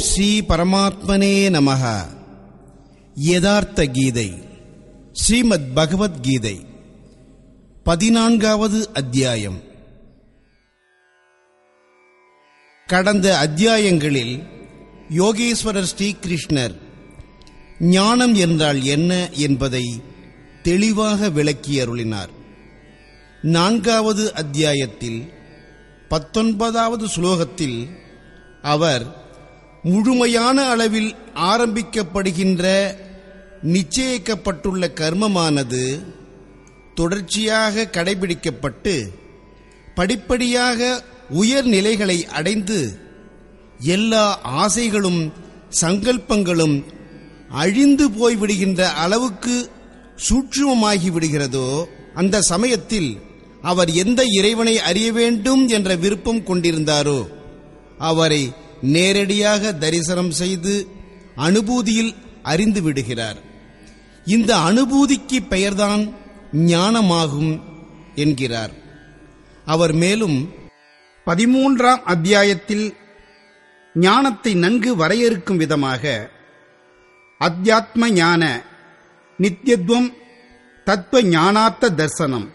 ஸ்ரீ பரமாத்மனே நமக யதார்த்த கீதை ஸ்ரீமத் பகவத்கீதை பதினான்காவது அத்தியாயம் கடந்த அத்தியாயங்களில் யோகேஸ்வரர் ஸ்ரீகிருஷ்ணர் ஞானம் என்றால் என்ன என்பதை தெளிவாக விளக்கி அருளினார் நான்காவது அத்தியாயத்தில் பத்தொன்பதாவது சுலோகத்தில் அவர் முழுமையான அளவில் ஆரம்பிக்கப்படுகின்ற நிச்சயிக்கப்பட்டுள்ள கர்மமானது தொடர்ச்சியாக கடைபிடிக்கப்பட்டு படிப்படியாக உயர்நிலைகளை அடைந்து எல்லா ஆசைகளும் சங்கல்பங்களும் அழிந்து போய்விடுகின்ற அளவுக்கு சூட்சுமமாகி விடுகிறதோ அந்த சமயத்தில் அவர் எந்த இறைவனை அறிய வேண்டும் என்ற விருப்பம் கொண்டிருந்தாரோ அவரை நேரடியாக தரிசனம் செய்து அனுபூதியில் அறிந்து விடுகிறார் இந்த அனுபூதிக்கு பெயர்தான் ஞானமாகும் என்கிறார் அவர் மேலும் பதிமூன்றாம் அத்தியாயத்தில் ஞானத்தை நன்கு வரையறுக்கும் விதமாக அத்தியாத்ம ஞான நித்தியத்துவம் தத்துவ ஞானார்த்த தர்சனம்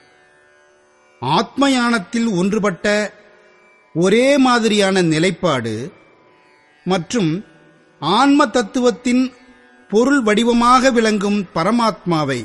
ஆத்ம ஞானத்தில் ஒன்றுபட்ட ஒரே மாதிரியான நிலைப்பாடு மற்றும் ஆன்ம தத்துவத்தின் பொருள் வடிவமாக விளங்கும் பரமாத்மாவை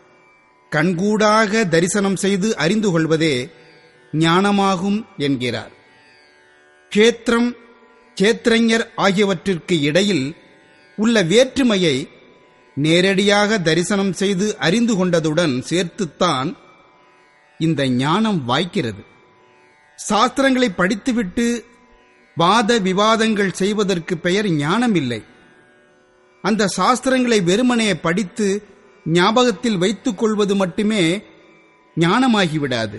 கண்கூடாக தரிசனம் செய்து அறிந்து கொள்வதே ஞானமாகும் என்கிறார் க்ஷேத்திரம் சேத்திரஞர் ஆகியவற்றிற்கு இடையில் உள்ள வேற்றுமையை நேரடியாக தரிசனம் செய்து அறிந்து கொண்டதுடன் சேர்த்துத்தான் இந்த ஞானம் வாய்க்கிறது சாஸ்திரங்களை படித்துவிட்டு வாத விவாதங்கள் செய்வதற்கு பெயர் ஞானம் இல்லை அந்த சாஸ்திரங்களை வெறுமனே படித்து ஞாபகத்தில் வைத்துக் கொள்வது மட்டுமே ஞானமாகிவிடாது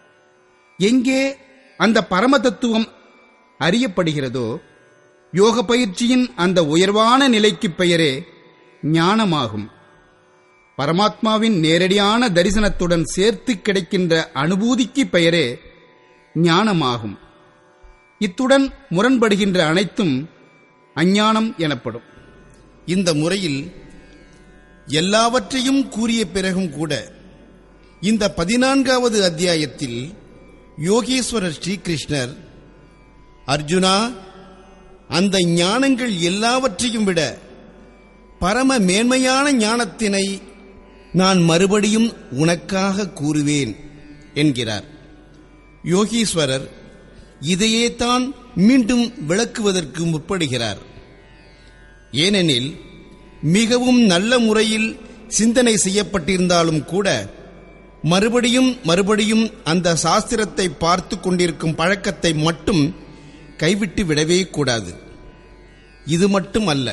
எங்கே அந்த பரம தத்துவம் அறியப்படுகிறதோ யோக பயிற்சியின் அந்த உயர்வான நிலைக்கு பெயரே ஞானமாகும் பரமாத்மாவின் நேரடியான தரிசனத்துடன் சேர்த்து கிடைக்கின்ற அனுபூதிக்கு பெயரே ஞானமாகும் இத்துடன் முரண்படுகின்ற அனைத்தும் அஞ்ஞானம் எனப்படும் இந்த முறையில் எல்லாவற்றையும் கூறிய பிறகும் கூட இந்த பதினான்காவது அத்தியாயத்தில் யோகேஸ்வரர் ஸ்ரீகிருஷ்ணர் அர்ஜுனா அந்த ஞானங்கள் எல்லாவற்றையும் விட பரம மேன்மையான ஞானத்தினை நான் மறுபடியும் உனக்காக கூறுவேன் என்கிறார் யோகீஸ்வரர் இதையே தான் மீண்டும் விளக்குவதற்கு முற்படுகிறார் ஏனெனில் மிகவும் நல்ல முறையில் சிந்தனை செய்யப்பட்டிருந்தாலும் கூட மறுபடியும் மறுபடியும் அந்த சாஸ்திரத்தை பார்த்து கொண்டிருக்கும் பழக்கத்தை மட்டும் கைவிட்டு விடவே கூடாது இது மட்டும் அல்ல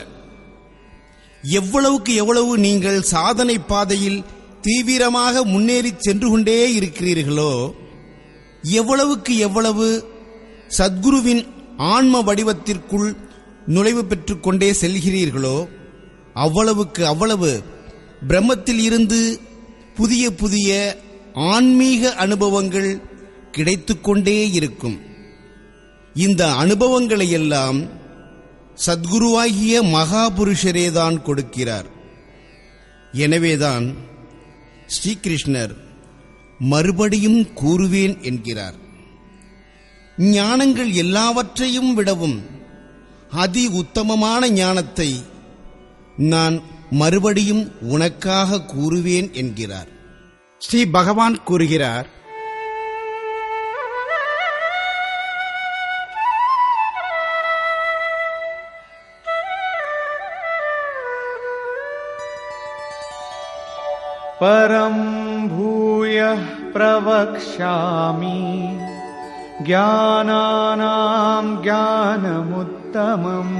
எவ்வளவுக்கு எவ்வளவு நீங்கள் சாதனை பாதையில் தீவிரமாக முன்னேறி சென்று கொண்டே இருக்கிறீர்களோ எவ்வளவுக்கு எவ்வளவு சத்குருவின் ஆன்ம வடிவத்திற்குள் நுழைவு பெற்றுக் கொண்டே செல்கிறீர்களோ அவ்வளவுக்கு அவ்வளவு பிரம்மத்தில் இருந்து புதிய புதிய ஆன்மீக அனுபவங்கள் கிடைத்துக்கொண்டே இருக்கும் இந்த அனுபவங்களை எல்லாம் சத்குருவாகிய மகாபுருஷரேதான் கொடுக்கிறார் எனவேதான் ஸ்ரீகிருஷ்ணர் மறுபடியும் கூறுவேன் என்கிறார் ஞானங்கள் எல்லாவற்றையும் விடவும் அதி உத்தமமான ஞானத்தை நான் மறுபடியும் உனக்காக கூறுவேன் என்கிறார் ஸ்ரீ பகவான் கூறுகிறார் परं भूयः प्रवक्ष्यामि ज्ञानानां ज्ञानमुत्तमम्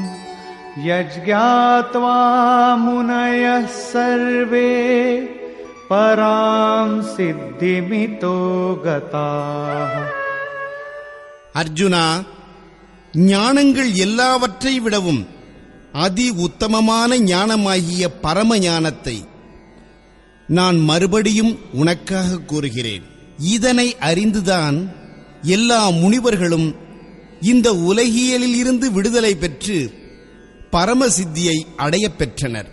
यज्ञात्वा मुनयः सर्वे परां सिद्धिमितो गताः அர்ஜுனா ஞானங்கள் எல்லாவற்றை விடவும் அதி உத்தமமான ஞானமாகிய பரம ஞானத்தை நான் மறுபடியும் உனக்காக கூறுகிறேன் இதனை அறிந்துதான் எல்லா முனிவர்களும் இந்த உலகியலில் இருந்து விடுதலை பெற்று பரமசித்தியை அடையப் பெற்றனர்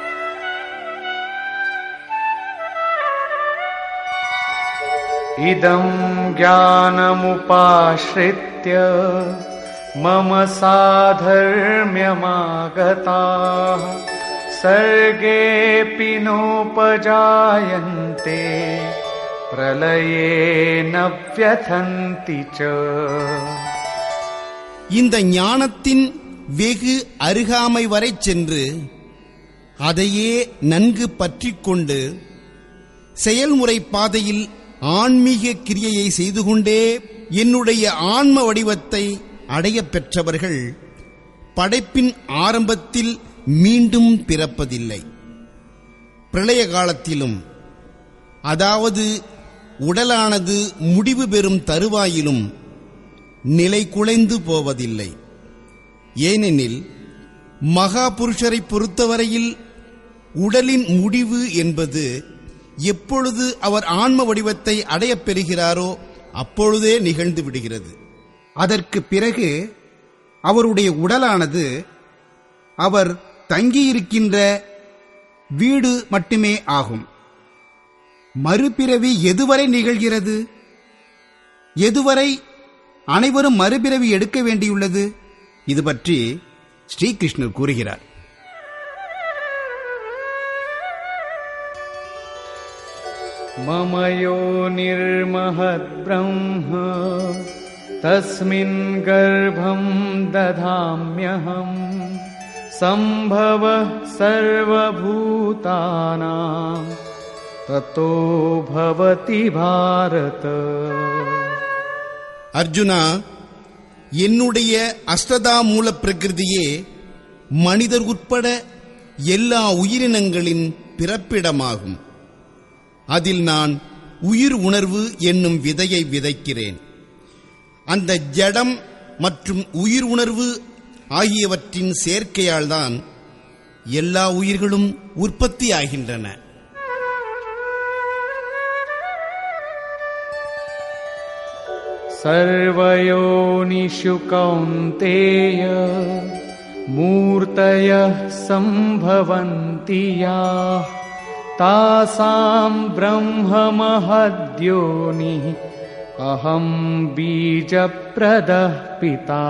इदं ज्ञानमुपाश्रित्य मम साधर्म्यमागताः सर्गेऽपि नोपजायन्ते प्रलये न व्यथन्ति च இந்த ஞானத்தின் வெகு அருகாமை வரை சென்று அதையே நன்கு பற்றிக் கொண்டு செயல்முறை பாதையில் ஆன்மீக கிரியையை செய்து கொண்டே என்னுடைய ஆன்ம வடிவத்தை அடையப் பெற்றவர்கள் படைப்பின் ஆரம்பத்தில் மீண்டும் பிறப்பதில்லை பிரளய காலத்திலும் அதாவது உடலானது முடிவு பெறும் தருவாயிலும் நிலை குலைந்து போவதில்லை ஏனெனில் மகா புருஷரை பொறுத்தவரையில் உடலின் முடிவு என்பது எப்பொழுது அவர் ஆன்ம வடிவத்தை அடையப் பெறுகிறாரோ அப்பொழுதே நிகழ்ந்து விடுகிறது அதற்கு பிறகு அவருடைய உடலானது அவர் தங்கியிருக்கின்ற வீடு மட்டுமே ஆகும் மறுபிறவி எதுவரை நிகழ்கிறது எதுவரை அனைவரும் மறுபிறவி எடுக்க வேண்டியுள்ளது இது பற்றி ஸ்ரீகிருஷ்ணர் கூறுகிறார் मम यो निर्महद्ब्रह्म तस्मिन् गर्भं दधाम्यहम् सम्भवः सर्वभूतानां ततो भवति भारत அர்ஜுனா என்னுடைய அஷ்டதா மூல பிரகிருதியே மனிதர் உட்பட எல்லா உயிரினங்களின் பிறப்பிடமாகும் அதில் நான் உயிர் உணர்வு என்னும் விதையை விதைக்கிறேன் அந்த ஜடம் மற்றும் உயிர் உணர்வு ஆகியவற்றின் சேர்க்கையால்தான் எல்லா உயிர்களும் உற்பத்தியாகின்றன सर्वयोनिषु कौन्तेय मूर्तयः सम्भवन्ति याः तासां ब्रह्ममहद्योनिः अहं बीजप्रदः पिता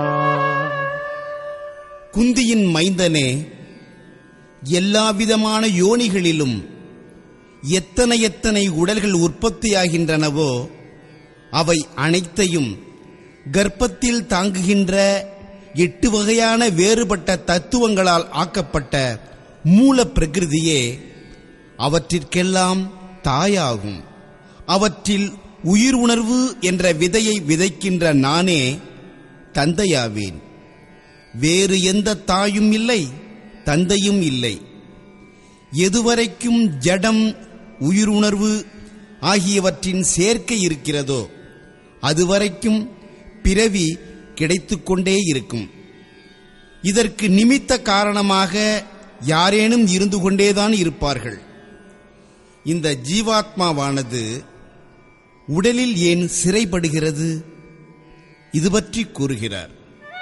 குந்தியின் மைந்தனே எல்லாவிதமான யோனிகளிலும் எத்தனை எத்தனை உடல்கள் உற்பத்தியாகின்றனவோ அவை அனைத்தையும் கர்ப்பத்தில் தாங்குகின்ற எட்டு வகையான வேறுபட்ட தத்துவங்களால் ஆக்கப்பட்ட மூல பிரகிருதியே அவற்றிற்கெல்லாம் தாயாகும் அவற்றில் உயிர் உணர்வு என்ற விதையை விதைக்கின்ற நானே தந்தையாவேன் வேறு எந்த தாயும் இல்லை தந்தையும் இல்லை எதுவரைக்கும் ஜடம் உயிருணர்வு ஆகியவற்றின் சேர்க்கை இருக்கிறதோ அதுவரைக்கும் பிறவி கிடைத்துக் கொண்டே இருக்கும் இதற்கு நிமித்த காரணமாக யாரேனும் இருந்து கொண்டேதான் இருப்பார்கள் இந்த ஜீவாத்மாவானது உடலில் ஏன் சிறைப்படுகிறது இது பற்றி கூறுகிறார்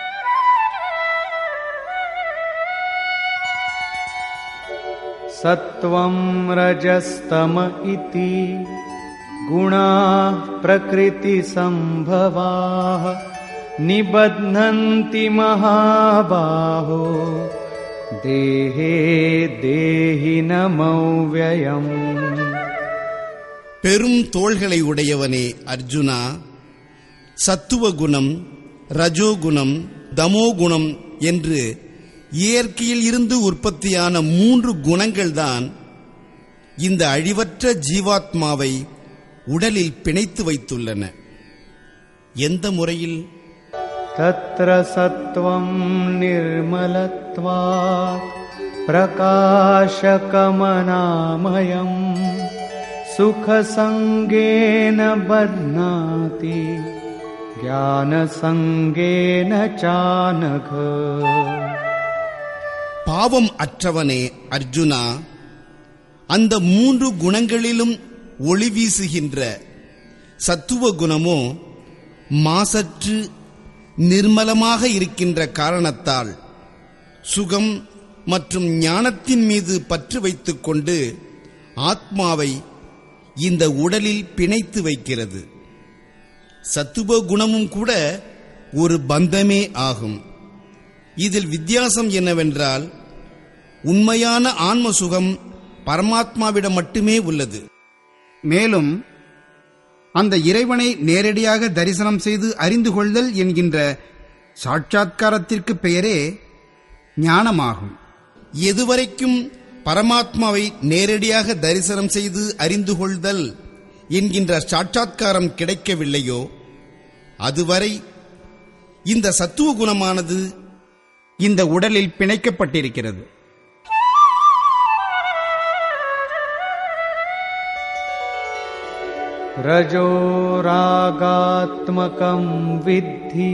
सत्त्वं रजस्तम इति गुणाः प्रकृतिसम्भवाः निबध्नन्ति महाबाहो देहे देहिनमव्ययम् பெரும் தோள்களை உடையவனே அர்ஜுனா சத்துவ குணம் ரஜோகுணம் தமோகுணம் என்று இயற்கையில் இருந்து உற்பத்தியான மூன்று குணங்கள்தான் இந்த அழிவற்ற ஜீவாத்மாவை உடலில் பிணைத்து வைத்துள்ளன எந்த முறையில் तत्र सत्त्वं निर्मलत्वात् प्रकाशकमनामयम् सुखसङ्गेन बध्नाति ज्ञानसङ्गेन चानघ பாவம் அற்றவனே அர்ஜுனா அந்த மூன்று குணங்களிலும் ஒளி வீசுகின்ற சத்துவ குணமோ மாசற்று நிர்மலமாக இருக்கின்ற காரணத்தால் சுகம் மற்றும் ஞானத்தின் மீது பற்று வைத்துக் கொண்டு ஆத்மாவை இந்த உடலில் பிணைத்து வைக்கிறது சத்துவ குணமும் கூட ஒரு பந்தமே ஆகும் இதில் வித்தியாசம் என்னவென்றால் உண்மையான ஆன்ம சுகம் பரமாத்மாவிடம் மட்டுமே உள்ளது மேலும் அந்த இறைவனை நேரடியாக தரிசனம் செய்து அறிந்து கொள்தல் என்கின்ற சாட்சாத்காரத்திற்கு பெயரே ஞானமாகும் எதுவரைக்கும் பரமாத்மாவை நேரடியாக தரிசனம் செய்து அறிந்து கொள்தல் என்கின்ற சாட்சாத்காரம் கிடைக்கவில்லையோ அதுவரை இந்த சத்துவ குணமானது இந்த உடலில் பிணைக்கப்பட்டிருக்கிறது रजोरागात्मकं विद्धि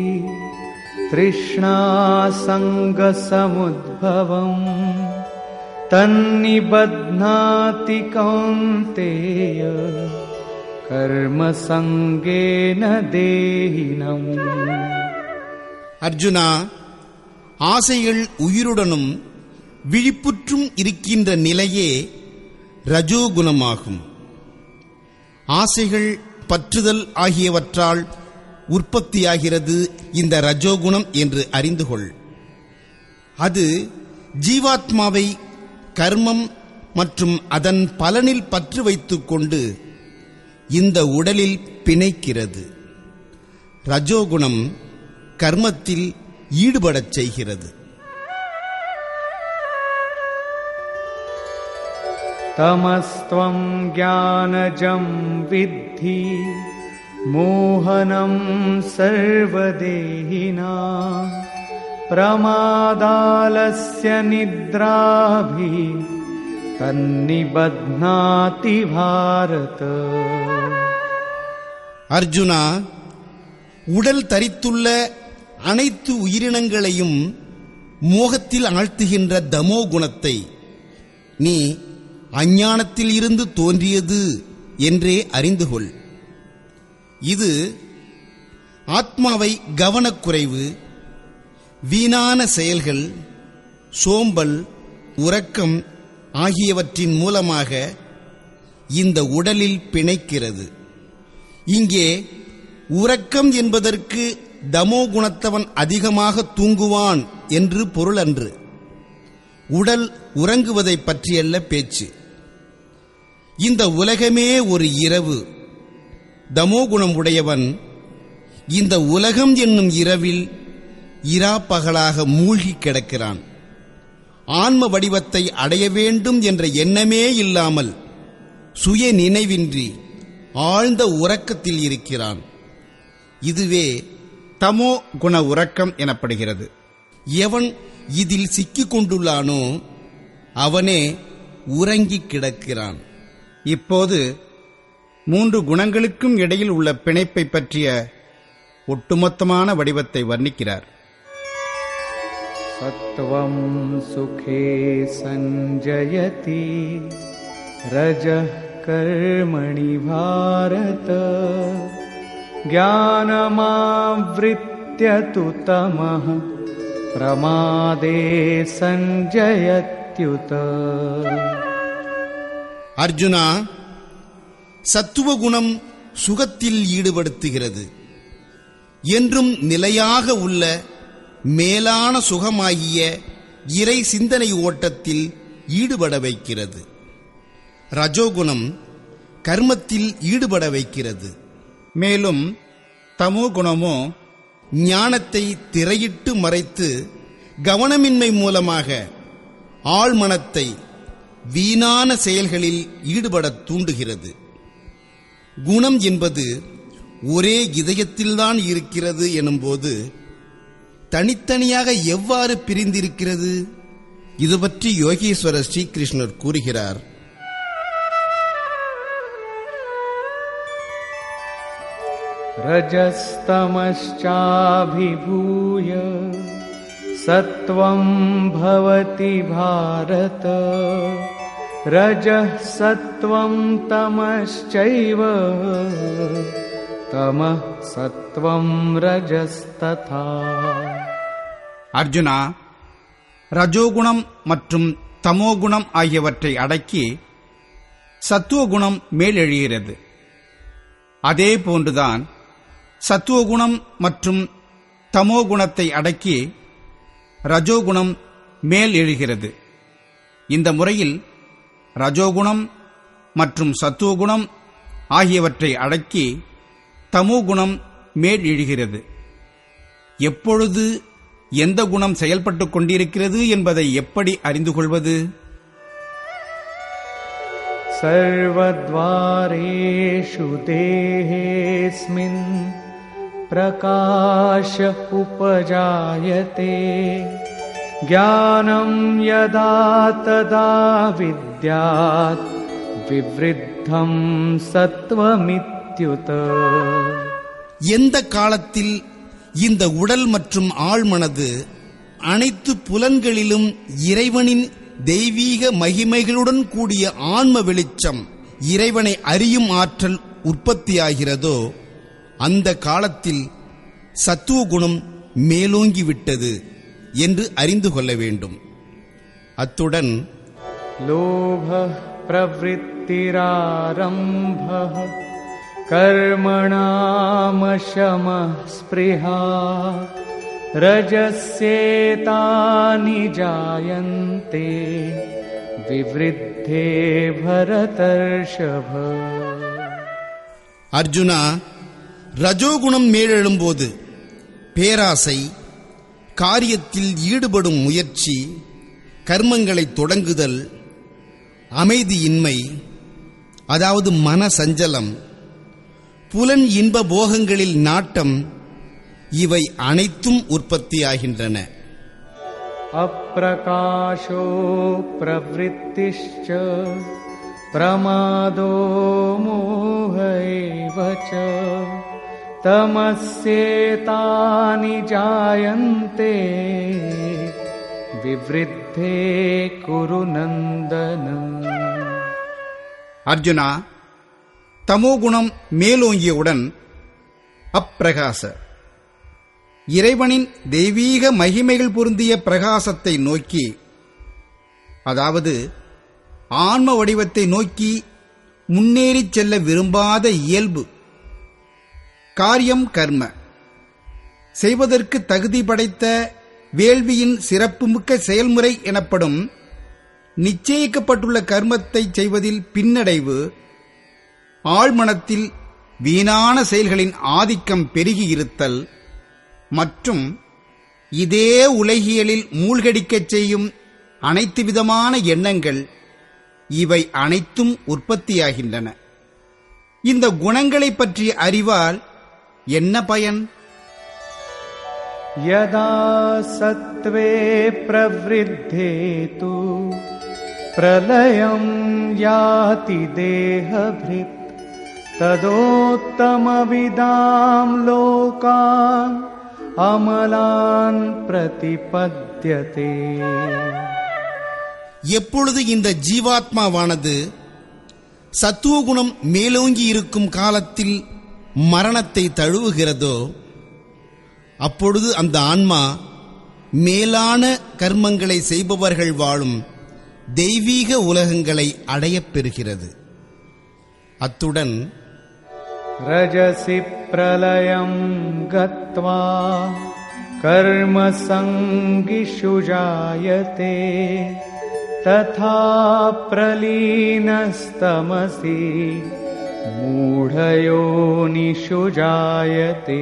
तृष्णासङ्गसमुद्भवम् तन्निबध्नाति कौन्तेय कर्मसङ्गेन देहिनम् அர்ஜுனா ஆசைகள் உயிருடனும் விழிப்புற்றும் இருக்கின்ற நிலையே ரஜோகுணமாகும் ஆசைகள் பற்றுதல் ஆகியவற்றால் உற்பத்தியாகிறது இந்த ரஜோகுணம் என்று அறிந்து கொள் அது ஜீவாத்மாவை கர்மம் மற்றும் அதன் பலனில் பற்று வைத்துக் கொண்டு இந்த உடலில் பிணைக்கிறது ரஜோகுணம் கர்மத்தில் ஈடுபடச் செய்கிறது तमस्त्वं ज्ञानजं विद्धि मोहनं सर्वदेहिना प्रमादालस्य निद्राभिः तन्निबध्नाति भारत அர்ஜுனா உடல் தரித்துள்ள அனைத்து உயிரினங்களையும் மோகத்தில் ஆழ்த்துகின்ற தமோ குணத்தை நீ அஞ்ஞானத்தில் இருந்து தோன்றியது என்றே அறிந்து கொள் இது ஆத்மாவை கவனக்குறைவு வீணான செயல்கள் சோம்பல் உறக்கம் ஆகியவற்றின் மூலமாக இந்த உடலில் பிணைக்கிறது இங்கே உறக்கம் என்பதற்கு தமோ குணத்தவன் அதிகமாக தூங்குவான் என்று பொருள் அன்று உடல் உறங்குவதைப் பற்றியல்ல பேச்சு இந்த உலகமே ஒரு இரவு தமோகுணம் உடையவன் இந்த உலகம் என்னும் இரவில் இரா பகலாக மூழ்கி கிடக்கிறான் ஆன்ம வடிவத்தை அடைய வேண்டும் என்ற எண்ணமே இல்லாமல் சுய நினைவின்றி ஆழ்ந்த உறக்கத்தில் இருக்கிறான் இதுவே தமோ குண உறக்கம் எனப்படுகிறது எவன் இதில் சிக்கிக் கொண்டுள்ளானோ அவனே உறங்கிக் கிடக்கிறான் இப்போது மூன்று குணங்களுக்கும் இடையில் உள்ள பிணைப்பை பற்றிய ஒட்டுமொத்தமான வடிவத்தை வர்ணிக்கிறார் सत्वं सुखे सञ्जयति रजः कर्मणि भारत ज्ञानमावृत्य तु तमः प्रमादे सञ्जयत्युत அர்ஜுனா சத்துவ குணம் சுகத்தில் ஈடுபடுத்துகிறது என்றும் நிலையாக உள்ள மேலான சுகமாகிய இறை சிந்தனை ஓட்டத்தில் ஈடுபட வைக்கிறது ரஜோகுணம் கர்மத்தில் ஈடுபட வைக்கிறது மேலும் தமோ குணமோ ஞானத்தை திரையிட்டு மறைத்து கவனமின்மை மூலமாக ஆழ்மனத்தை வீணான செயல்களில் ஈடுபடத் தூண்டுகிறது குணம் என்பது ஒரே இதயத்தில்தான் இருக்கிறது எனும்போது தனித்தனியாக எவ்வாறு பிரிந்திருக்கிறது இது பற்றி யோகீஸ்வரர் ஸ்ரீகிருஷ்ணர் கூறுகிறார் रजस्तमश्चाभिभूय सत्वं भवति भारत रजः सत्वं तमश्चैव तमः सत्त्वं रजस्तथा அர்ஜுனா ரஜோகுணம் மற்றும் தமோகுணம் ஆகியவற்றை அடக்கி சத்துவகுணம் மேலெழுகிறது அதே போன்றுதான் சத்துவகுணம் மற்றும் தமோகுணத்தை அடக்கி ரஜோகுணம் மேல் எழுகிறது இந்த முறையில் ரஜோகுணம் மற்றும் சத்துவகுணம் ஆகியவற்றை அடக்கி தமோகுணம் மேல் எழுகிறது எப்பொழுது எந்த குணம் செயல்பட்டுக் கொண்டிருக்கிறது என்பதை எப்படி அறிந்து கொள்வது सर्वद्वारेषु देहेऽस्मिन् प्रकाश उपजायते ज्ञानं यदा तदा विद्यात् विवृद्धं सत्त्वमित्युत எந்த காலத்தில் இந்த உடல் மற்றும் ஆழ்மனது அனைத்து புலன்களிலும் இறைவனின் தெய்வீக மகிமைகளுடன் கூடிய ஆன்ம வெளிச்சம் இறைவனை அறியும் ஆற்றல் உற்பத்தியாகிறதோ அந்த காலத்தில் சத்துவ குணம் மேலோங்கிவிட்டது என்று அறிந்து கொள்ள வேண்டும் அத்துடன் लोभः प्रवृत्तिरारम्भः कर्मणामशमः स्पृहा रजस्येतानि जायन्ते विवृद्धे भरतर्षभ அர்ஜுனா ரஜோகுணம் மேலெழும்போது பேராசை காரியத்தில் ஈடுபடும் முயற்சி கர்மங்களை தொடங்குதல் அமைதியின்மை அதாவது மன சஞ்சலம் புலன் இன்ப போகங்களில் நாட்டம் இவை அனைத்தும் உற்பத்தியாகின்றன अप्रकाशो प्रवृत्तिश्च प्रमादो मोह एव च तमस्येतानि जायन्ते विवृद्धे कुरु नन्दन அர்ஜுனா தமோகுணம் மேலோங்கியவுடன் அப்பிரகாச இறைவனின் தெய்வீக மகிமைகள் பொருந்திய பிரகாசத்தை நோக்கி அதாவது ஆன்ம வடிவத்தை நோக்கி முன்னேறிச் செல்ல விரும்பாத இயல்பு காரியம் கர்ம செய்வதற்கு தகுதி படைத்த வேள்வியின் சிறப்புமிக்க செயல்முறை எனப்படும் நிச்சயிக்கப்பட்டுள்ள கர்மத்தை செய்வதில் பின்னடைவு ஆழ்மனத்தில் வீணான செயல்களின் ஆதிக்கம் பெருகியிருத்தல் மற்றும் இதே உலகியலில் மூழ்கடிக்கச் செய்யும் அனைத்து விதமான எண்ணங்கள் இவை அனைத்தும் உற்பத்தியாகின்றன இந்த குணங்களைப் பற்றிய அறிவால் என்ன பயன் यदा सत्त्वे प्रवृद्धे तु प्रलयं याति देहभृत् तदोत्तमविदां लोकान् अमलान् प्रतिपद्यते எப்பொழுது இந்த ஜீவாத்மாவானது சத்துவகுணம் மேலோங்கி இருக்கும் காலத்தில் மரணத்தை தழுவுகிறதோ அப்பொழுது அந்த ஆன்மா மேலான கர்மங்களை செய்பவர்கள் வாழும் தெய்வீக உலகங்களை அடையப் பெறுகிறது அத்துடன் रजसि प्रलयं गत्वा कर्मसङ्गिषु जायते तथा प्रलीनस्तमसि मूढयोनिषु जायते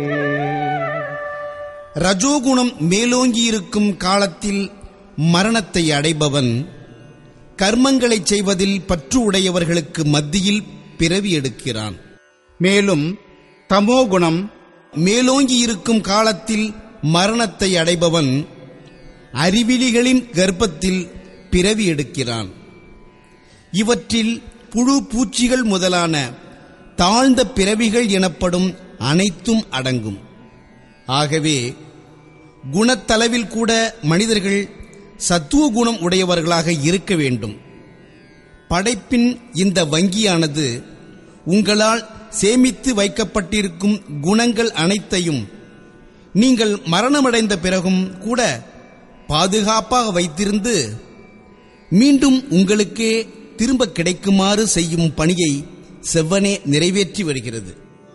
ரஜோகுணம் மேலோங்கி இருக்கும் காலத்தில் மரணத்தை அடைபவன் கர்மங்களைச் செய்வதில் பற்று உடையவர்களுக்கு மத்தியில் பிறவி எடுக்கிறான் மேலும் தமோகுணம் மேலோங்கி இருக்கும் காலத்தில் மரணத்தை அடைபவன் அறிவிலிகளின் கர்ப்பத்தில் பிறவி எடுக்கிறான் இவற்றில் புழு பூச்சிகள் முதலான தாழ்ந்த பிறவிகள் எனப்படும் அனைத்தும் அடங்கும் ஆகவே குணத்தளவில் கூட மனிதர்கள் சத்துவ குணம் உடையவர்களாக இருக்க வேண்டும் படைப்பின் இந்த வங்கியானது உங்களால் சேமித்து வைக்கப்பட்டிருக்கும் குணங்கள் அனைத்தையும் நீங்கள் மரணமடைந்த பிறகும் கூட பாதுகாப்பாக வைத்திருந்து மீண்டும் உங்களுக்கே திரும்ப கிடைக்குமாறு செய்யும் பணியை செவ்வனே நிறைவேற்றி வருகிறது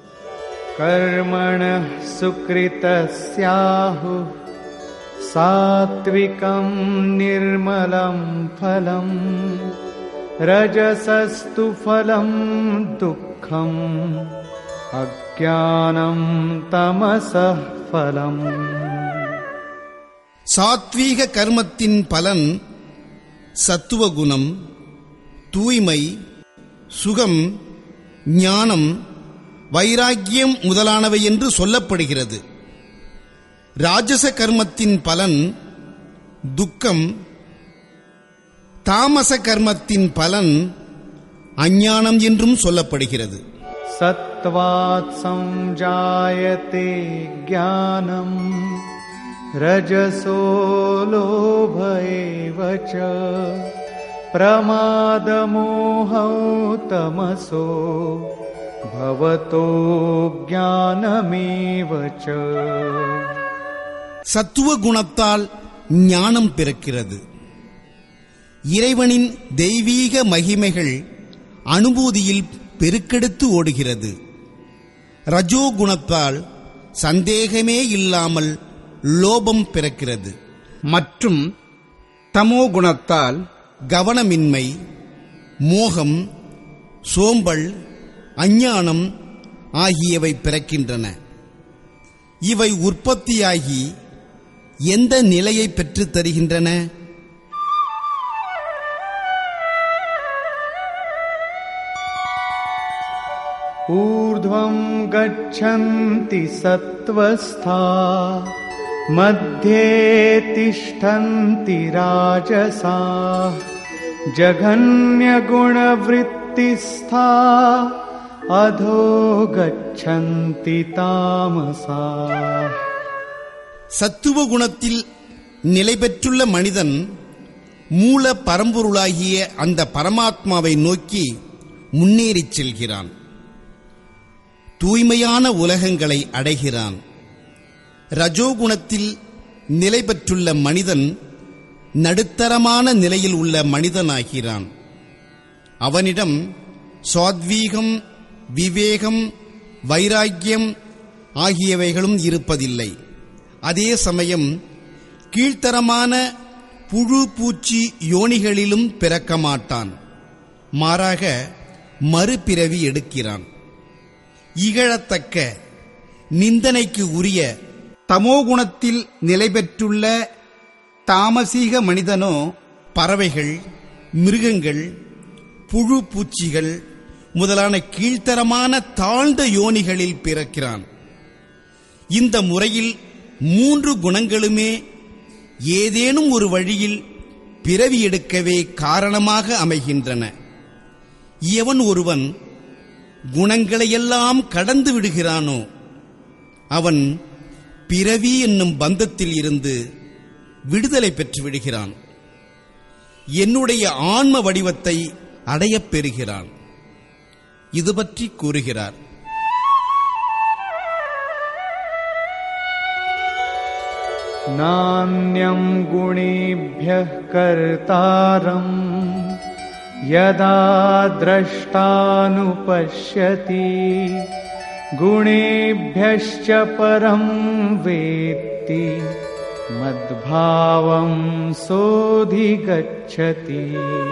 कर्मणः सुकृतस्याहुः सात्विकम् निर्मलम् फलम् रजसस्तु फलम् दुःखम् अज्ञानम् तमसः फलम् சாத்வீக கர்மத்தின் பலன் சத்துவகுணம் தூய்மை சுகம் ஞானம் வைராக்கியம் முதலானவை என்று சொல்லப்படுகிறது ராஜச கர்மத்தின் பலன் துக்கம் தாமச கர்மத்தின் பலன் அஞ்ஞானம் என்றும் சொல்லப்படுகிறது सत्त्वात् सञ्जायते ज्ञानम् रजसो लोभ एव च प्रमादमोहौ तमसो भवतो ज्ञानमेव च சத்துவ குணத்தால் ஞானம் பிறக்கிறது இறைவனின் தெய்வீக மகிமைகள் அனுபூதியில் பெருக்கெடுத்து ஓடுகிறது ரஜோ குணத்தால் சந்தேகமே இல்லாமல் லோபம் பிறக்கிறது மற்றும் தமோ குணத்தால் கவனமின்மை மோகம் சோம்பல் அஞ்ஞானம் ஆகியவை பிறக்கின்றன இவை உற்பத்தியாகி எந்த நிலையை பெற்றுத் தருகின்றன ऊर्ध्वम् गच्छन्ति सत्त्वस्था मध्ये तिष्ठन्ति राजसाः जघन्यगुणवृत्तिस्था अधो गच्छन्ति तामसाः சத்துவ குணத்தில் நிலை பெற்றுள்ள மனிதன் மூல பரம்பொருளாகிய அந்த பரமாத்மாவை நோக்கி முன்னேறிச் செல்கிறான் தூய்மையான உலகங்களை அடைகிறான் ரஜோகுணத்தில் நிலை பெற்றுள்ள மனிதன் நடுத்தரமான நிலையில் உள்ள மனிதனாகிறான் அவனிடம் சாத்வீகம் விவேகம் வைராக்கியம் ஆகியவைகளும் இருப்பதில்லை அதே சமயம் கீழ்த்தரமான புழு பூச்சி யோனிகளிலும் பிறக்க மாட்டான் மாறாக மறுபிறவி எடுக்கிறான் இகழத்தக்க நிந்தனைக்கு உரிய தமோ குணத்தில் நிலை பெற்றுள்ள தாமசீக மனிதனோ பறவைகள் மிருகங்கள் புழு பூச்சிகள் முதலான கீழ்த்தரமான தாழ்ந்த யோனிகளில் பிறக்கிறான் இந்த முறையில் மூன்று குணங்களுமே ஏதேனும் ஒரு வழியில் பிறவி எடுக்கவே காரணமாக அமைகின்றன எவன் ஒருவன் குணங்களையெல்லாம் கடந்து விடுகிறானோ அவன் பிறவி என்னும் பந்தத்தில் இருந்து விடுதலை பெற்று விடுகிறான் என்னுடைய ஆன்ம வடிவத்தை அடையப் பெறுகிறான் இது பற்றி கூறுகிறார் नान्यं गुणेभ्यः कर्तारम् यदा द्रष्टानुपश्यति गुणेभ्यश्च परं वेत्ति मद्भावं सोऽधिगच्छति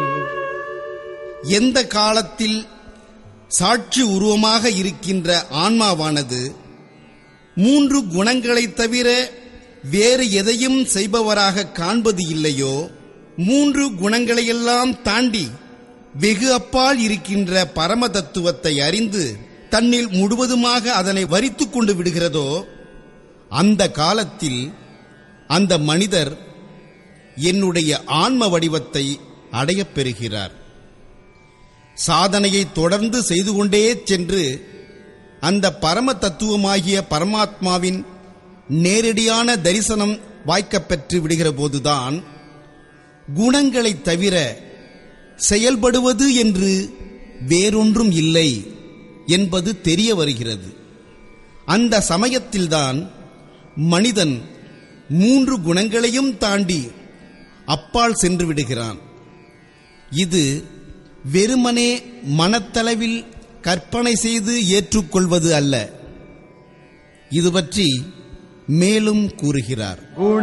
எந்த காலத்தில் சாட்சி உருவமாக இருக்கின்ற ஆன்மாவானது மூன்று குணங்களைத் தவிர வேறு எதையும் செய்பவராக காண்பது இல்லையோ மூன்று குணங்களையெல்லாம் தாண்டி வெகு அப்பால் இருக்கின்ற பரம தத்துவத்தை அறிந்து தன்னில் முழுவதுமாக அதனை வரித்துக் கொண்டு விடுகிறதோ அந்த காலத்தில் அந்த மனிதர் என்னுடைய ஆன்ம வடிவத்தை அடையப் பெறுகிறார் சாதனையை தொடர்ந்து செய்து கொண்டே சென்று அந்த பரம தத்துவமாகிய பரமாத்மாவின் நேரடியான தரிசனம் வாய்க்கப் பெற்று விடுகிற போதுதான் குணங்களைத் தவிர செயல்படுவது என்று வேறொன்றும் இல்லை என்பது தெரிய வருகிறது அந்த சமயத்தில்தான் மனிதன் மூன்று குணங்களையும் தாண்டி அப்பால் சென்று விடுகிறான் இது வெறுமனே மனத்தளவில் கற்பனை செய்து ஏற்றுக்கொள்வது அல்ல இது பற்றி மேலும் கூறுகிறார்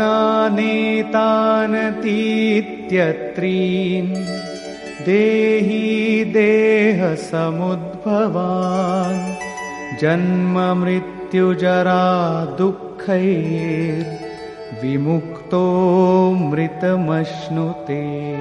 गुणानेतानतीत्यत्रीन् देही देहसमुद्भवान् जन्ममृत्युजरा दुःखैर्विमुक्तो मृतमश्नुते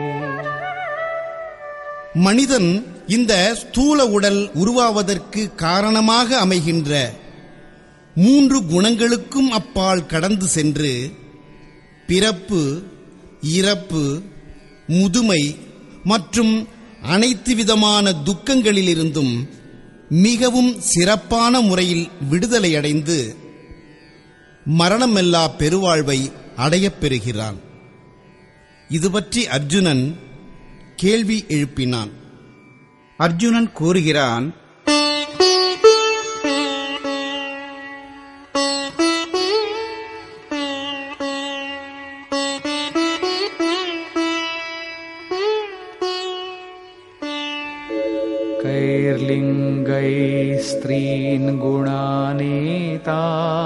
மனிதன் இந்த ஸ்தூல உடல் உருவாவதற்கு காரணமாக அமைகின்ற மூன்று குணங்களுக்கும் அப்பால் கடந்து சென்று பிறப்பு இறப்பு முதுமை மற்றும் அனைத்து விதமான துக்கங்களிலிருந்தும் மிகவும் சிறப்பான முறையில் விடுதலை அடைந்து மரணமில்லா பெருவாழ்வை அடையப் பெறுகிறான் இது பற்றி அர்ஜுனன் கேள்வி எழுப்பினான் அர்ஜுனன் கூறுகிறான் कैर्लिङ्गैः स्त्रीन् गुणानेता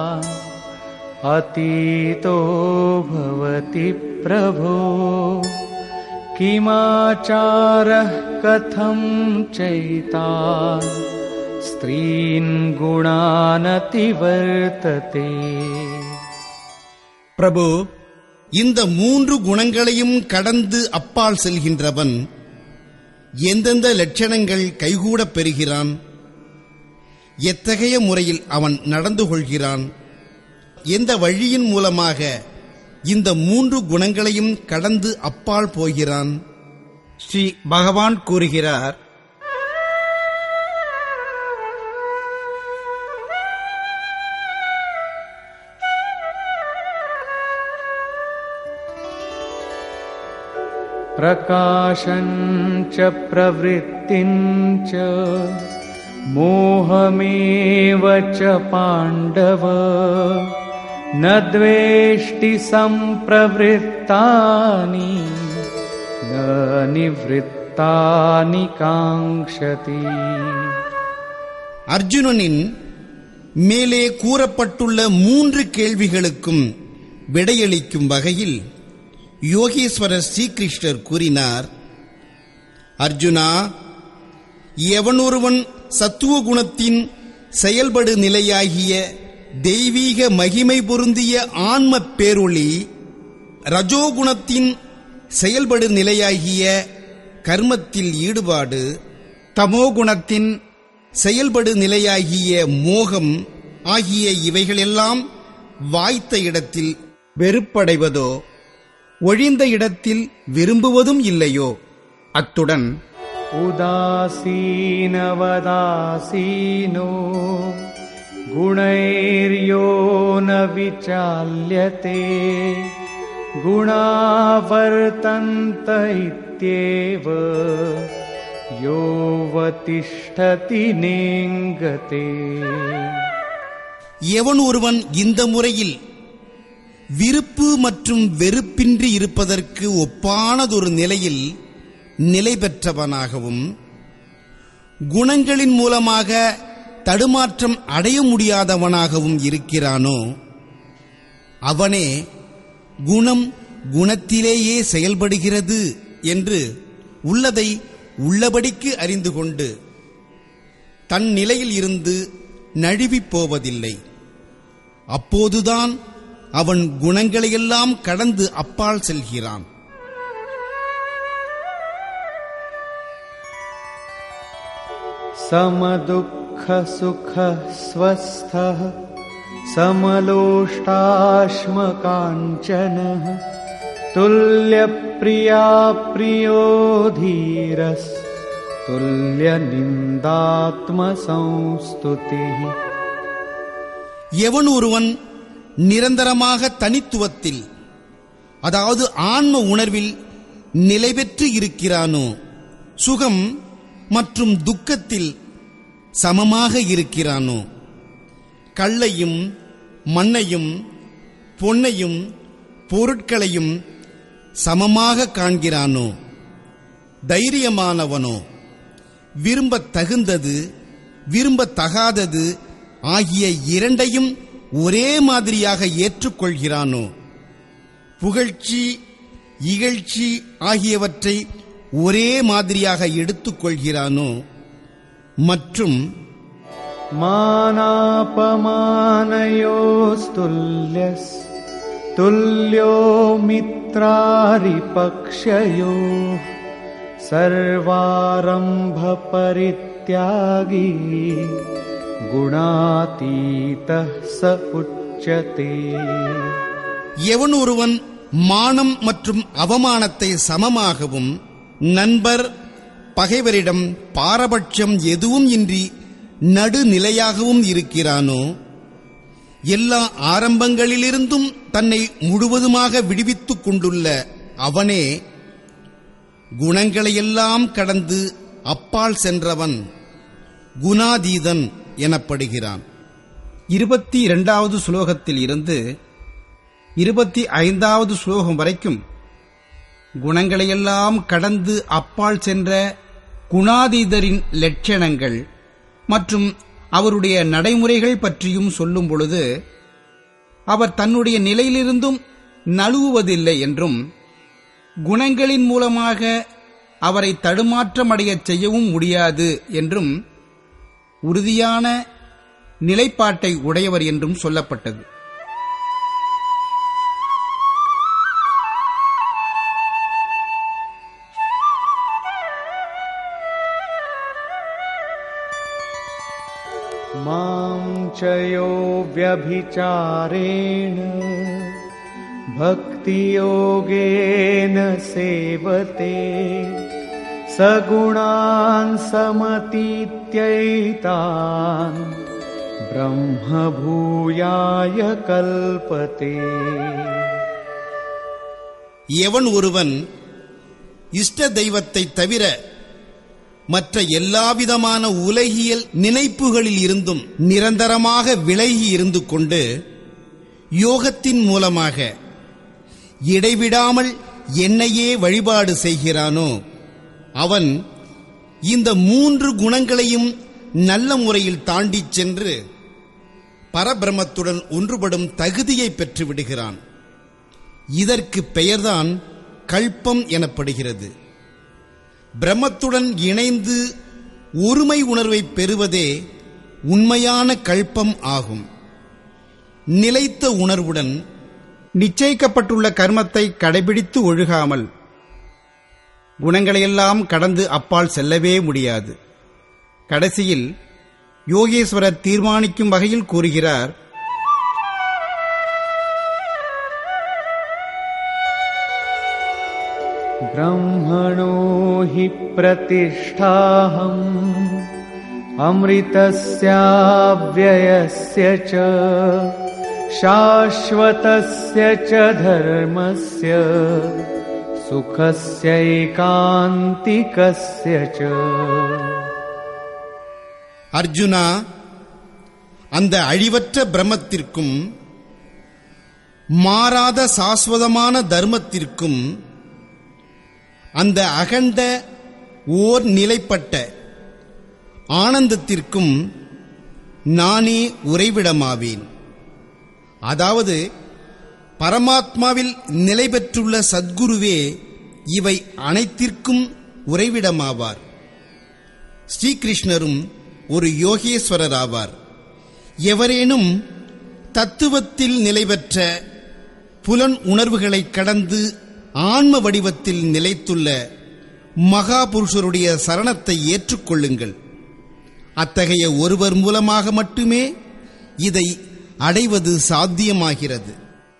अतीतो भवति प्रभो किमाचारः कथं चैतान् स्त्रीन् गुणानतिवर्तते பிரபு இந்த மூன்று குணங்களையும் கடந்து அப்பால் செல்கின்றவன் எந்தெந்த லட்சணங்கள் கைகூடப் பெறுகிறான் எத்தகைய முறையில் அவன் நடந்து கொள்கிறான் எந்த வழியின் மூலமாக இந்த மூன்று குணங்களையும் கடந்து அப்பால் போகிறான் ஸ்ரீ பகவான் கூறுகிறார் प्रकाशम् च प्रवृत्तिम् च मोहमेव च पाण्डव न द्वेष्टि सम्प्रवृत्तानि न निवृत्तानि काङ्क्षति அர்ஜுனனின் மேலே கூறப்பட்டுள்ள மூன்று கேள்விகளுக்கும் விடையளிக்கும் வகையில் யோகேஸ்வரர் ஸ்ரீகிருஷ்ணர் கூறினார் அர்ஜுனா எவனொருவன் சத்துவ குணத்தின் செயல்படு நிலையாகிய தெய்வீக மகிமை பொருந்திய ஆன்ம பேரொளி ரஜோகுணத்தின் செயல்படு நிலையாகிய கர்மத்தில் ஈடுபாடு தமோகுணத்தின் செயல்படு நிலையாகிய மோகம் ஆகிய இவைகளெல்லாம் வாய்த்த இடத்தில் வெறுப்படைவதோ ஒழிந்த இடத்தில் விரும்புவதும் இல்லையோ அத்துடன் उदासीनवदासीनो गुणैर्यो न विचाल्यते गुणावर्तन्त इत्येव योऽवतिष्ठति नेङ्गते எவன் ஒருவன் இந்த முறையில் விருப்பு மற்றும் வெறுப்பின்றி இருப்பதற்கு ஒப்பானதொரு நிலையில் நிலை பெற்றவனாகவும் குணங்களின் மூலமாக தடுமாற்றம் அடைய முடியாதவனாகவும் இருக்கிறானோ அவனே குணம் குணத்திலேயே செயல்படுகிறது என்று உள்ளதை உள்ளபடிக்கு அறிந்து கொண்டு தன் நிலையில் இருந்து நழுவிப் போவதில்லை அப்போதுதான் அவன் குணங்களையெல்லாம் கடந்து அப்பால் செல்கிறான் समदुःखसुखः स्वस्थः समलोष्टाश्मकाञ्चनः तुल्यप्रिया प्रियो धीरस् तुल्यनिन्दात्मसंस्तुतिः எவன் ஒருவன் நிரந்தரமாக தனித்துவத்தில் அதாவது ஆன்ம உணர்வில் நிலை பெற்று இருக்கிறானோ சுகம் மற்றும் துக்கத்தில் சமமாக இருக்கிறானோ கல்லையும் மண்ணையும் பொன்னையும் பொருட்களையும் சமமாக காண்கிறானோ தைரியமானவனோ விரும்பத் தகுந்தது விரும்பத்தகாதது ஆகிய இரண்டையும் ஒரே மாதிரியாக ஏற்றுக்கொள்கிறானோ புகழ்ச்சி இகழ்ச்சி ஆகியவற்றை ஒரே மாதிரியாக எடுத்துக்கொள்கிறானோ மற்றும் मानापमानयोस्तुल्यस् तुल्यो मित्रारिपक्षयोः सर्वारम्भपरित्यागी गुणातीतः स उच्यते எவன் ஒருவன் மானம் மற்றும் அவமானத்தை சமமாகவும் நண்பர் பகைவரிடம் பாரபட்சம் எதுவும் இன்றி நடுநிலையாகவும் இருக்கிறானோ எல்லா ஆரம்பங்களிலிருந்தும் தன்னை முழுவதுமாக விடுவித்துக் கொண்டுள்ள அவனே குணங்களையெல்லாம் கடந்து அப்பால் சென்றவன் குணாதீதன் எனப்படுகிறான் இருபத்தி இரண்டாவது சுலோகத்தில் இருந்து இருபத்தி ஐந்தாவது சுலோகம் வரைக்கும் குணங்களையெல்லாம் கடந்து அப்பால் சென்ற குணாதீதரின் லட்சணங்கள் மற்றும் அவருடைய நடைமுறைகள் பற்றியும் சொல்லும் பொழுது அவர் தன்னுடைய நிலையிலிருந்தும் நழுவுவதில்லை என்றும் குணங்களின் மூலமாக அவரை தடுமாற்றமடையச் செய்யவும் முடியாது என்றும் உறுதியான நிலைப்பாட்டை உடையவர் என்றும் சொல்லப்பட்டது मां च यो व्यभिचारेण भक्तियोगेन सेवते सगुणान् समतीत्यैतान् ब्रह्मभूयाय कल्पते எவன் ஒருவன் இஷ்ட தெய்வத்தை தவிர மற்ற எல்லாவிதமான உலகியல் நினைப்புகளில் இருந்தும் நிரந்தரமாக விலகி இருந்து கொண்டு யோகத்தின் மூலமாக இடைவிடாமல் என்னையே வழிபாடு செய்கிறானோ அவன் இந்த மூன்று குணங்களையும் நல்ல முறையில் தாண்டிச் சென்று பரபிரமத்துடன் ஒன்றுபடும் தகுதியை பெற்று விடுகிறான் இதற்கு பெயர்தான் கல்பம் எனப்படுகிறது பிரம்மத்துடன் இணைந்து ஒருமை உணர்வை பெறுவதே உண்மையான கல்பம் ஆகும் நிலைத்த உணர்வுடன் நிச்சயிக்கப்பட்டுள்ள கர்மத்தை கடைபிடித்து ஒழுகாமல் குணங்களையெல்லாம் கடந்து அப்பால் செல்லவே முடியாது கடைசியில் யோகேஸ்வரர் தீர்மானிக்கும் வகையில் கூறுகிறார் ब्रह्मणो हि प्रतिष्ठाहम् अमृतस्याव्ययस्य च शाश्वतस्य च धर्मस्य सुखस्यैकान्तिकस्य च அர்ஜுனா அந்த அழிவற்ற பிரம்மத்திற்கும் மாறாத சாஸ்வதமான தர்மத்திற்கும் அந்த அகண்ட ஓர் நிலைப்பட்ட ஆனந்தத்திற்கும் நானே உறைவிடமாவேன் அதாவது பரமாத்மாவில் நிலை பெற்றுள்ள சத்குருவே இவை அனைத்திற்கும் உறைவிடமாவார் ஸ்ரீகிருஷ்ணரும் ஒரு யோகேஸ்வரர் ஆவார் எவரேனும் தத்துவத்தில் நிலை பெற்ற புலன் உணர்வுகளை கடந்து ஆன்ம வடிவத்தில் நிலைத்துள்ள மகாபுருஷருடைய சரணத்தை ஏற்றுக்கொள்ளுங்கள் அத்தகைய ஒருவர் மூலமாக மட்டுமே இதை அடைவது சாத்தியமாகிறது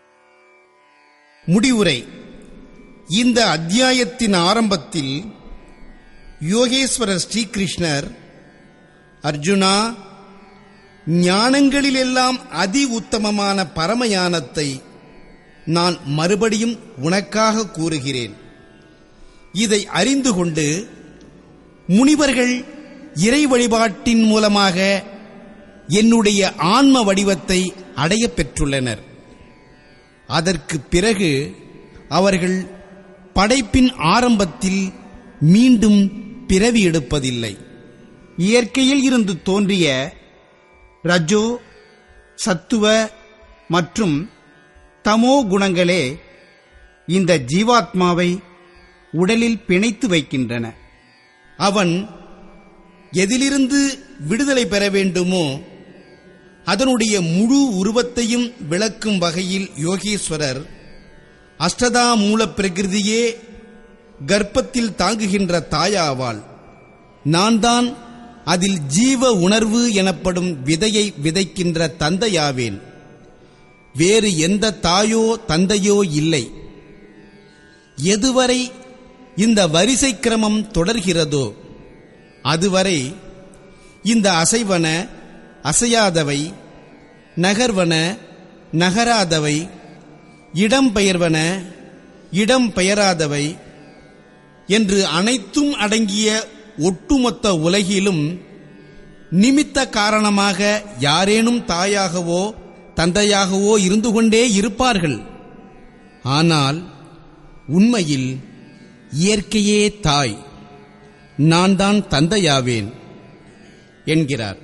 முடிவுரை இந்த அத்தியாயத்தின் ஆரம்பத்தில் யோகேஸ்வரர் ஸ்ரீகிருஷ்ணர் அர்ஜுனா ஞானங்களிலெல்லாம் அதி உத்தமமான பரமயானத்தை நான் மறுபடியும் உனக்காக கூறுகிறேன் இதை அறிந்து கொண்டு முனிவர்கள் இறை வழிபாட்டின் மூலமாக என்னுடைய ஆன்ம வடிவத்தை அடையப் பெற்றுள்ளனர் அதற்கு பிறகு அவர்கள் படைப்பின் ஆரம்பத்தில் மீண்டும் பிறவி எடுப்பதில்லை இயற்கையில் இருந்து தோன்றிய ரஜோ சத்துவ மற்றும் தமோ குணங்களே இந்த ஜீவாத்மாவை உடலில் பிணைத்து வைக்கின்றன அவன் எதிலிருந்து விடுதலை பெற வேண்டுமோ அதனுடைய முழு உருவத்தையும் விளக்கும் வகையில் யோகீஸ்வரர் அஷ்டதா மூல பிரகிருதியே கர்ப்பத்தில் தாங்குகின்ற தாயாவாள் நான் தான் அதில் ஜீவ உணர்வு எனப்படும் விதையை விதைக்கின்ற தந்தையாவேன் வேறு எந்த தாயோ தந்தையோ இல்லை எதுவரை இந்த வரிசை கிரமம் தொடர்கிறதோ அதுவரை இந்த அசைவன அசையாதவை நகர்வன நகராதவை இடம்பெயர்வன இடம் பெயராதவை என்று அனைத்தும் அடங்கிய ஒட்டுமொத்த உலகிலும் நிமித்த காரணமாக யாரேனும் தாயாகவோ தந்தையாகவோ இருந்து கொண்டே இருப்பார்கள் ஆனால் உண்மையில் இயற்கையே தாய் நான் தான் தந்தையாவேன் என்கிறார்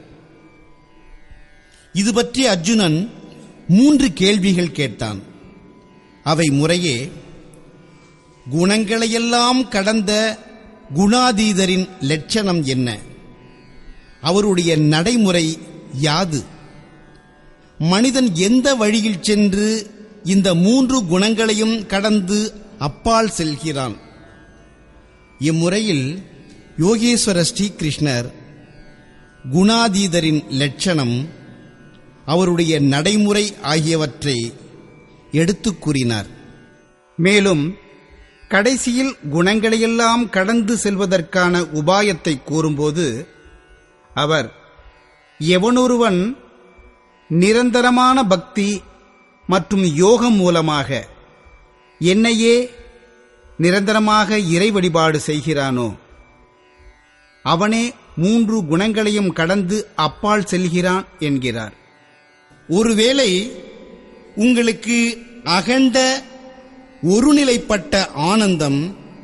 இது பற்றி அர்ஜுனன் மூன்று கேள்விகள் கேட்டான் அவை முறையே குணங்களையெல்லாம் கடந்த குணாதீதரின் லட்சணம் என்ன அவருடைய நடைமுறை யாது மனிதன் எந்த வழியில் சென்று இந்த மூன்று குணங்களையும் கடந்து அப்பால் செல்கிறான் இம்முறையில் யோகேஸ்வர ஸ்ரீகிருஷ்ணர் குணாதீதரின் லட்சணம் அவருடைய நடைமுறை ஆகியவற்றை எடுத்துக் கூறினார் மேலும் கடைசியில் குணங்களையெல்லாம் கடந்து செல்வதற்கான உபாயத்தை கூறும்போது அவர் எவனொருவன் நிரந்தரமான பக்தி மற்றும் யோகம் மூலமாக என்னையே நிரந்தரமாக இறை வழிபாடு செய்கிறானோ அவனே மூன்று குணங்களையும் கடந்து அப்பால் செல்கிறான் என்கிறார் ஒருவேளை உங்களுக்கு அகண்ட ஒருநிலைப்பட்ட ஆனந்தம்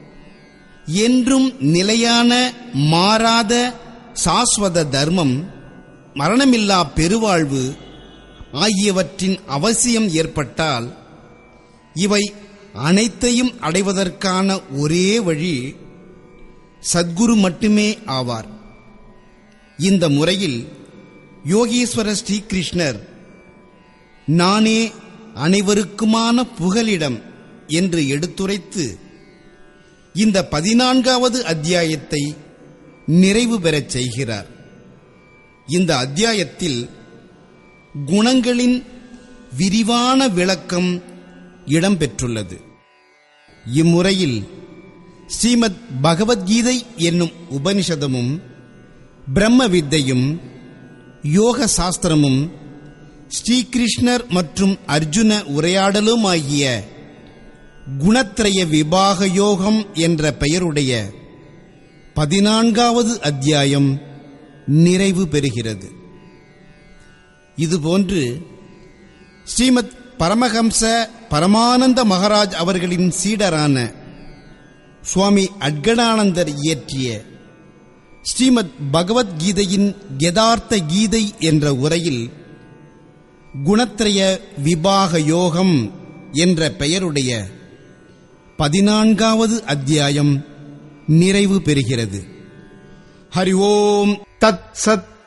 என்றும் நிலையான மாறாத சாஸ்வத தர்மம் மரணமில்லா பெருவாழ்வு ஆகியவற்றின் அவசியம் ஏற்பட்டால் இவை அனைத்தையும் அடைவதற்கான ஒரே வழி சத்குரு மட்டுமே ஆவார் இந்த முறையில் யோகீஸ்வர ஸ்ரீகிருஷ்ணர் நானே அனைவருக்குமான புகலிடம் என்று எடுத்துரைத்து இந்த பதினான்காவது அத்தியாயத்தை நிறைவு பெறச் செய்கிறார் இந்த அத்தியாயத்தில் குணங்களின் விரிவான விளக்கம் இடம்பெற்றுள்ளது இம்முறையில் ஸ்ரீமத் பகவத்கீதை என்னும் உபனிஷதமும் பிரம்ம வித்தையும் யோக சாஸ்திரமும் ஸ்ரீகிருஷ்ணர் மற்றும் அர்ஜுன உரையாடலுமாகிய குணத்ரய விபாக யோகம் என்ற பெயருடைய பதினான்காவது அத்தியாயம் நிறைவு பெறுகிறது இதுபோன்று ஸ்ரீமத் பரமஹம்ச பரமானந்த மகாராஜ் அவர்களின் சீடரான சுவாமி அட்கணானந்தர் இயற்றிய ஸ்ரீமத் பகவத்கீதையின் யதார்த்த கீதை என்ற உரையில் குணத்ரய விபாக யோகம் என்ற பெயருடைய பதினான்காவது அத்தியாயம் நிறைவு பெறுகிறது ஹரி ஓம் தத் சத்